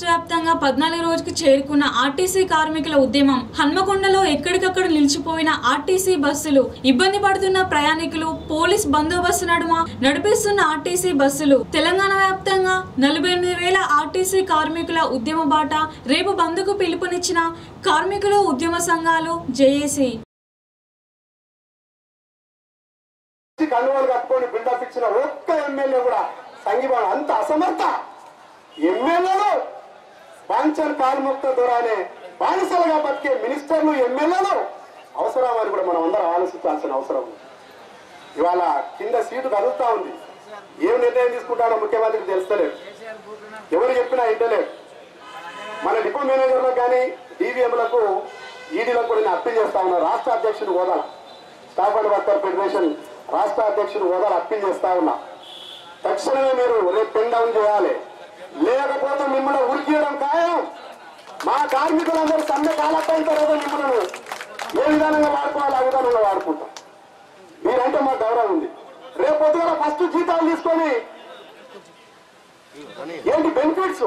రాష్ట్ర వ్యాప్తంగా పద్నాలుగు రోజుకు చేరుకున్న ఆర్టీసీ కార్మికుల ఉద్యమం హన్మకొండలో ఎక్కడికక్కడ నిలిచిపోయిన ఆర్టీసీ బస్సులు ఇబ్బంది పడుతున్న ప్రయాణికులు పోలీస్ బందోబస్తు నడుమ నడిపిస్తున్న ఆర్టీసీ బస్సులు తెలంగాణ వ్యాప్తంగా నలభై ఎనిమిది వేల ఆర్టీసీ కార్మికుల ఉద్యమ బాట రేపు బంద్కు పిలుపునిచ్చిన కార్మికుల ఉద్యమ సంఘాలు జేఏసీ కండువాలు కట్టుకొని బిల్డప్ ఇచ్చిన ఒక్క ఎమ్మెల్యే కూడా సంఘీభావం అంత అసమర్థ ఎమ్మెల్యేలు బాంచన్ కాల్ముక్త దొరానే బానిసలుగా బతికే మినిస్టర్లు ఎమ్మెల్యేలు అవసరం అని కూడా మనం అందరం ఆలోచించాల్సిన అవసరం ఉంది. ఇవాళ కింద సీటు కదులుతా ఉంది ఏం నిర్ణయం తీసుకుంటాడో ముఖ్యమంత్రికి తెలుస్తలేదు ఎవరు చెప్పినా ఇంటలేదు మన డిపో మేనేజర్లకు కానీ డీవీఎంలకు ఈడీలకు కూడా నేను అప్పీల్ చేస్తా ఉన్నా రాష్ట్ర అధ్యక్షుడు హోదాల స్టాఫ్ అండ్ వర్కర్ ఫెడరేషన్ రాష్ట్ర అధ్యక్షుడు హోదాలు అప్పీల్ చేస్తా ఉన్నా తక్షణమే మీరు రేపు పెన్ డౌన్ చేయాలి లేకపోతే మిమ్మల్ని ఉరికియడం ఖాయం మా కార్మికులందరూ సమ్మె కాలపైన తర్వాత మిమ్మల్ని ఏ విధానంగా వాడుకోవాలి ఆ విధానంగా వాడుకుంటాం మీరంటే మా గౌరవం ఉంది రేపు పొద్దున ఫస్ట్ జీతాలు తీసుకొని ఏంటి బెనిఫిట్స్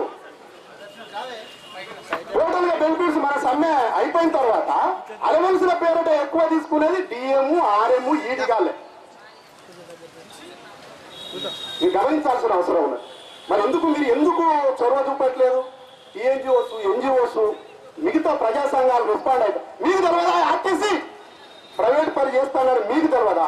టోటల్ గా బెనిఫిట్స్ మన సమ్మె అయిపోయిన తర్వాత అలవెన్స్ల పేరుట ఎక్కువ తీసుకునేది డిఎం ఆర్ఎం ఈడి కాలే మీరు గమనించాల్సిన అవసరం ఉన్నది మరి ఎందుకు మీరు ఎందుకు చొరవ చూపట్లేదు టీఎన్జిఓస్ ఎన్జిఓస్ మిగతా ప్రజా సంఘాలు రెస్పాండ్ అయితే మీకు తెలియదా ఆర్టీసీ ప్రైవేట్ పని చేస్తానని మీకు తెలియదా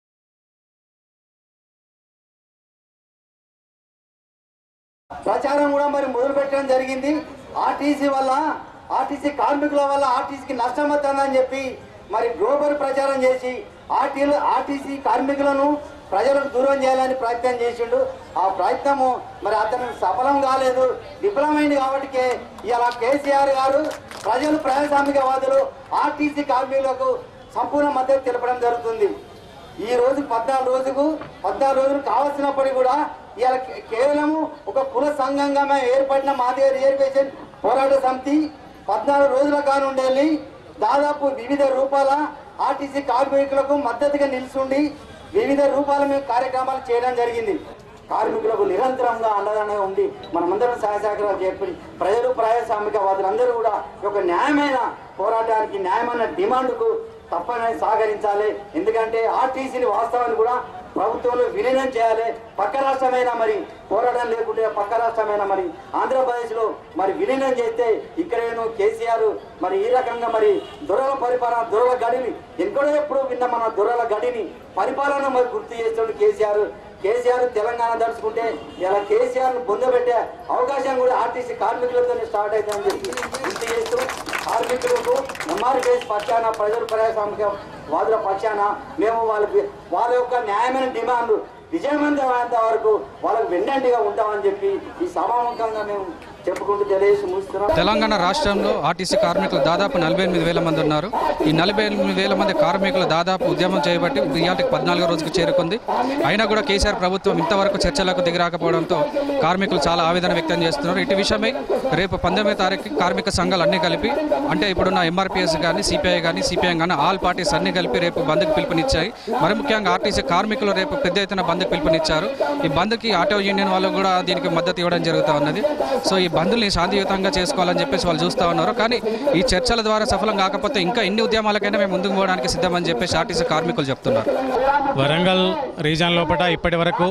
ప్రచారం కూడా మరి మొదలు పెట్టడం జరిగింది ఆర్టీసీ వల్ల ఆర్టీసీ కార్మికుల వల్ల ఆర్టీసీకి నష్టం వస్తుందని చెప్పి మరి గ్లోబల్ ప్రచారం చేసి ఆర్టీలు ఆర్టీసీ కార్మికులను ప్రజలకు దూరం చేయాలని ప్రయత్నం చేసిండు ఆ ప్రయత్నము మరి అతను సఫలం కాలేదు విఫలమైంది కాబట్టి ఇలా కేసీఆర్ గారు ప్రజలు ప్రజాస్వామికవాదులు ఆర్టీసీ కార్మికులకు సంపూర్ణ మద్దతు తెలపడం జరుగుతుంది ఈ రోజు పద్నాలుగు రోజుకు పద్నాలుగు రోజులు కావాల్సినప్పటికీ కూడా ఇవాళ కే- కేవలము ఒక కుల సంఘంగా మేము ఏర్పడిన మాదిగ రిజర్వేషన్ పోరాట సమితి పద్నాలుగు రోజుల కానుండేళ్ళి దాదాపు వివిధ రూపాల ఆర్టీసీ కార్మికులకు మద్దతుగా నిలుచుండి వివిధ రూపాల మేము కార్యక్రమాలు చేయడం జరిగింది కార్మికులకు నిరంతరంగా అండదండగా ఉండి మనమందరం సహాయ సహకారాలు చెప్పి ప్రజలు ప్రజాస్వామికవాదులందరూ కూడా ఈ యొక్క న్యాయమైన పోరాటానికి న్యాయమైన డిమాండ్కు తప్పని సహకరించాలి ఎందుకంటే ఆర్టీసీని వాస్తవాన్ని కూడా ప్రభుత్వంలో విలీనం చేయాలి పక్క రాష్ట్రమైన మరి పోరాటం లేకుంటే పక్క రాష్ట్రమైన మరి ఆంధ్రప్రదేశ్లో మరి విలీనం చేస్తే ఇక్కడేనో కేసీఆర్ మరి ఈ రకంగా మరి దొరల పరిపాలన దొరల గడిని ఎక్కడో ఎప్పుడో విన్న మన దొరల గడిని పరిపాలన మరి గుర్తు చేస్తాడు కేసీఆర్ కేసీఆర్ తెలంగాణ దడుచుకుంటే ఇలా కేసీఆర్ ను పొందబెట్టే అవకాశం కూడా ఆర్టీసీ కార్మికులతో స్టార్ట్ అవుతుందని చెప్పి గుర్తు చేస్తూ కార్మికులకు ఎంఆర్పిఎస్ పక్షాన ప్రజలు ప్రజాస్వామిక వాదుల పక్షాన మేము వాళ్ళకి వాళ్ళ యొక్క న్యాయమైన డిమాండ్ విజయవంతమైనంత వరకు వాళ్ళకి వెన్నంటిగా ఉంటామని చెప్పి ఈ సమాముఖంగా మేము చెప్పుకుంటూ తెలియజేసి ముగిస్తున్నాం తెలంగాణ రాష్ట్రంలో ఆర్టీసీ కార్మికులు దాదాపు నలభై ఎనిమిది వేల మంది ఉన్నారు ఈ నలభై ఎనిమిది వేల మంది కార్మికులు దాదాపు ఉద్యమం చేయబట్టి ఇయాటికి పద్నాలుగో రోజుకు చేరుకుంది అయినా కూడా కేసీఆర్ ప్రభుత్వం ఇంతవరకు చర్చలకు దిగిరాకపోవడంతో కార్మికులు చాలా ఆవేదన వ్యక్తం చేస్తున్నారు ఇటు విషయమై రేపు పంతొమ్మిది తారీఖు కార్మిక సంఘాలు అన్నీ కలిపి అంటే ఇప్పుడున్న ఎంఆర్పీఎస్ కానీ సిపిఐ కానీ సిపిఎం కానీ ఆల్ పార్టీస్ అన్ని కలిపి రేపు బంద్కు పిలుపునిచ్చాయి మరి ముఖ్యంగా ఆర్టీసీ కార్మికులు రేపు పెద్ద ఎత్తున బంద్కు పిలుపునిచ్చారు ఈ బంద్కి ఆటో యూనియన్ వాళ్ళు కూడా దీనికి మద్దతు ఇవ్వడం జరుగుతూ ఉన్నది సో ఈ బంధుల్ని శాంతియుతంగా చేసుకోవాలని చెప్పేసి వాళ్ళు చూస్తూ ఉన్నారు కానీ ఈ చర్చల ద్వారా సఫలం కాకపోతే ఇంకా ఎన్ని ఉద్యమాలకైనా మేము ముందుకు పోవడానికి సిద్ధమని చెప్పేసి ఆర్టీసీ కార్మికులు చెప్తున్నారు వరంగల్ రీజన్ లోపల ఇప్పటి వరకు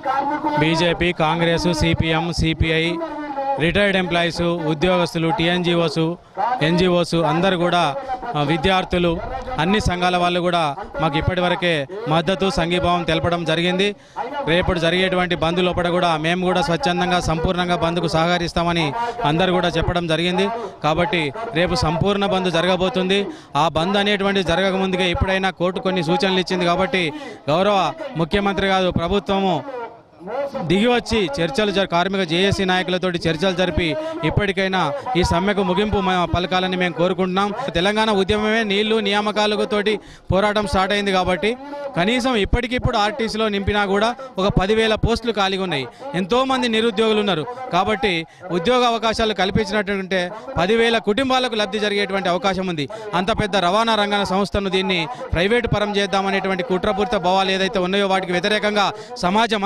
BJP Congress CPM CPI retired employees ఉద్యోగస్తులు టీఎన్జిఓస్ ఎన్జిఓస్ అందరు కూడా ఆ, విద్యార్థులు అన్ని సంఘాల వాళ్ళు కూడా మాకు ఇప్పటివరకే మద్దతు సంఘీభావం తెలపడం జరిగింది రేపటి జరిగేటువంటి బంద్ లోపల కూడా మేము కూడా స్వచ్ఛందంగా సంపూర్ణంగా బంద్కు సహకరిస్తామని అందరు కూడా చెప్పడం జరిగింది కాబట్టి రేపు సంపూర్ణ బంద్ జరగబోతుంది ఆ బంద్ అనేటువంటి జరగక ముందుగా ఎప్పుడైనా కోర్టు కొన్ని సూచనలు ఇచ్చింది కాబట్టి గౌరవ ముఖ్యమంత్రి కాదు ప్రభుత్వము దిగి వచ్చి చర్చలు జరి కార్మిక జేఏసీ నాయకులతోటి చర్చలు జరిపి ఇప్పటికైనా ఈ సమ్మెకు ముగింపు మ- పలకాలని మేము కోరుకుంటున్నాం తెలంగాణ ఉద్యమమే నీళ్లు నియామకాలతోటి పోరాటం స్టార్ట్ అయింది కాబట్టి కనీసం ఇప్పటికిప్పుడు ఆర్టీసీలో నింపినా కూడా ఒక పదివేల పోస్టులు ఖాళీగా ఉన్నాయి ఎంతోమంది నిరుద్యోగులు ఉన్నారు కాబట్టి ఉద్యోగ అవకాశాలు కల్పించినట్టుంటే పదివేల కుటుంబాలకు లబ్ధి జరిగేటువంటి అవకాశం ఉంది అంత పెద్ద రవాణా రంగ సంస్థను దీన్ని ప్రైవేటు పరం చేద్దామనేటువంటి కుట్రపూరిత భావాలు ఏదైతే ఉన్నాయో వాటికి వ్యతిరేకంగా సమాజం అంతా కదిలింది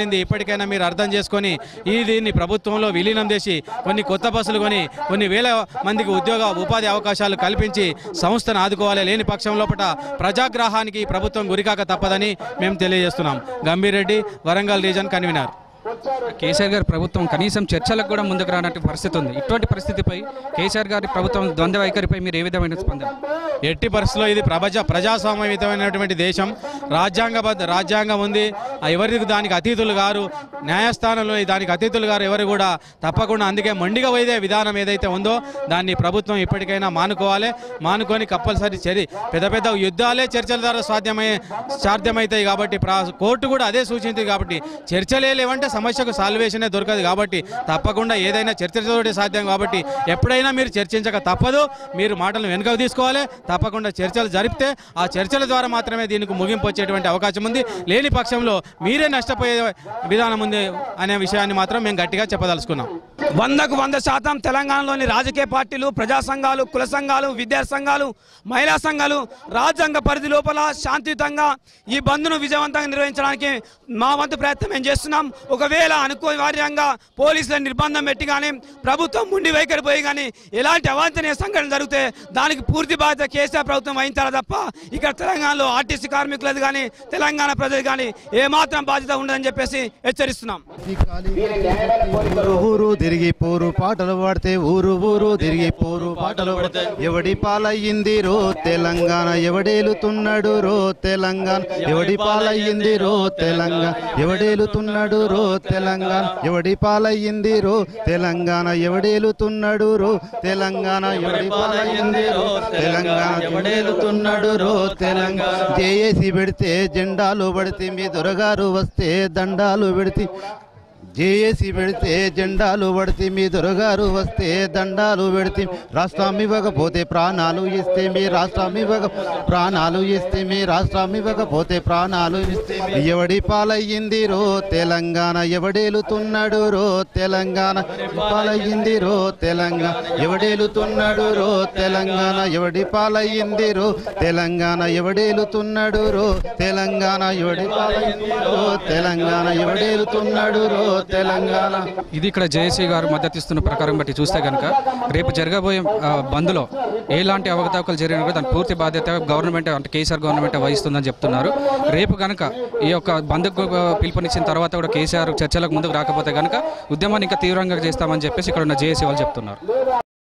మిగిలింది ఇప్పటికైనా మీరు అర్థం చేసుకొని ఈ దీన్ని ప్రభుత్వంలో విలీనం చేసి కొన్ని కొత్త బస్సులు కొని కొన్ని వేల మందికి ఉద్యోగ ఉపాధి అవకాశాలు కల్పించి సంస్థను ఆదుకోవాలి లేని పక్షం లోపల ప్రజాగ్రహానికి ఈ ప్రభుత్వం గురికాక తప్పదని మేము తెలియజేస్తున్నాం గంభీర్ రెడ్డి వరంగల్ రీజన్ కన్వీనర్ కేసీఆర్ గారి ప్రభుత్వం కనీసం చర్చలకు కూడా ముందుకు రానట్టు పరిస్థితి ఉంది ఇటువంటి పరిస్థితిపై కేసీఆర్ గారి ప్రభుత్వం ద్వంద్వ వైఖరిపై మీరు ఏ విధమైన స్పందన ఎట్టి పరిస్థితుల్లో ఇది ప్రపంచ ప్రజాస్వామ్యయుతమైనటువంటి దేశం రాజ్యాంగబద్ధ రాజ్యాంగం ఉంది ఆ ఎవరికి దానికి అతీతులు గారు న్యాయస్థానంలో దానికి అతీతులు గారు ఎవరు కూడా తప్పకుండా అందుకే మొండిగా వైదే విధానం ఏదైతే ఉందో దాన్ని ప్రభుత్వం ఇప్పటికైనా మానుకోవాలి మానుకొని కంపల్సరీ చర్య పెద్ద పెద్ద యుద్ధాలే చర్చల ద్వారా సాధ్యమై సాధ్యమవుతాయి కాబట్టి ప్రా కోర్టు కూడా అదే సూచించింది కాబట్టి చర్చలే లేవంటే సమస్యకు సాల్వేషనే దొరకదు కాబట్టి తప్పకుండా ఏదైనా చర్చలతోటి సాధ్యం కాబట్టి ఎప్పుడైనా మీరు చర్చించక తప్పదు మీరు మాటలను వెనుకకు తీసుకోవాలి తప్పకుండా చర్చలు జరిపితే ఆ చర్చల ద్వారా మాత్రమే దీనికి ముగింపు వచ్చేటువంటి అవకాశం ఉంది లేని పక్షంలో మీరే నష్టపోయే విధానం ఉంది అనే విషయాన్ని మాత్రం మేము గట్టిగా చెప్పదలుచుకున్నాం వందకు వంద శాతం తెలంగాణలోని రాజకీయ పార్టీలు ప్రజా సంఘాలు కుల సంఘాలు విద్యార్థి సంఘాలు మహిళా సంఘాలు రాజ్యాంగ పరిధి లోపల శాంతియుతంగా ఈ బంద్ను విజయవంతంగా నిర్వహించడానికి మా వంతు ప్రయత్నం మేము చేస్తున్నాం ఒకవేళ అనుకోనివార్యంగా పోలీసుల నిర్బంధం పెట్టి కానీ ప్రభుత్వం ముండి వైఖరి పోయి కానీ ఎలాంటి అవాంఛనీయ సంఘటన జరిగితే దానికి పూర్తి బాధ్యత కేసీఆర్ ప్రభుత్వం వహించాలి తప్ప ఇక్కడ తెలంగాణలో ఆర్టీసీ కార్మికులది కానీ తెలంగాణ ప్రజలు కానీ ఏమాత్రం బాధ్యత ఉండదని చెప్పేసి హెచ్చరిస్తున్నాం ఊరు ఊరు తిరిగి పోరు పాటలు పాడితే ఊరు ఊరు తిరిగి పోరు పాటలు పాడితే ఎవడి పాలయ్యింది రో తెలంగాణ ఎవడేలుతున్నాడు రో తెలంగాణ ఎవడి పాలయ్యింది రో తెలంగాణ ఎవడేలుతున్నాడు రో తెలంగాణ ఎవడి పాలయ్యింది రో తెలంగాణ ఎవడేలుతున్నాడు రో తెలంగాణ ఎవడి పాలయ్యింది రో తెలంగాణ ఎవడేలుతున్నాడు రో తెలంగాణ జేఏసీ పెడితే జెండాలు పడితే మీ దొరగారు వస్తే దండాలు పెడితే జేఏసీ పెడితే జెండాలు పడితే మీ దొరగారు వస్తే దండాలు పెడితే రాష్ట్రం ఇవ్వకపోతే ప్రాణాలు ఇస్తే మీ రాష్ట్రం ఇవ్వక ప్రాణాలు ఇస్తే మీ రాష్ట్రం ఇవ్వకపోతే ప్రాణాలు ఇస్తే ఎవడి పాలయ్యింది రో తెలంగాణ ఎవడేలుతున్నాడు రో తెలంగాణ పాలయ్యింది రో తెలంగాణ ఎవడేలుతున్నాడు రో తెలంగాణ ఎవడి పాలయ్యింది రో తెలంగాణ ఎవడేలుతున్నాడు రో తెలంగాణ ఎవడి పాలయ్యింది రో తెలంగాణ ఎవడేలుతున్నాడు రో తెలంగాణ ఇది ఇక్కడ జేఏసీ గారు మద్దతు ఇస్తున్న ప్రకారం బట్టి చూస్తే కనుక రేపు జరగబోయే ఆ, బంద్లో ఎలాంటి అవకతవకలు జరిగినా కూడా దాని పూర్తి బాధ్యత గవర్నమెంట్ అంటే కేసీఆర్ గవర్నమెంట్ వహిస్తుందని చెప్తున్నారు రేపు కనుక ఈ యొక్క బంద్కు ఆ, పిలుపునిచ్చిన తర్వాత కూడా కేసీఆర్ చర్చలకు ముందుకు రాకపోతే కనుక ఉద్యమాన్ని ఇంకా తీవ్రంగా చేస్తామని చెప్పేసి ఇక్కడ ఉన్న జేఏసీ వాళ్ళు చెప్తున్నారు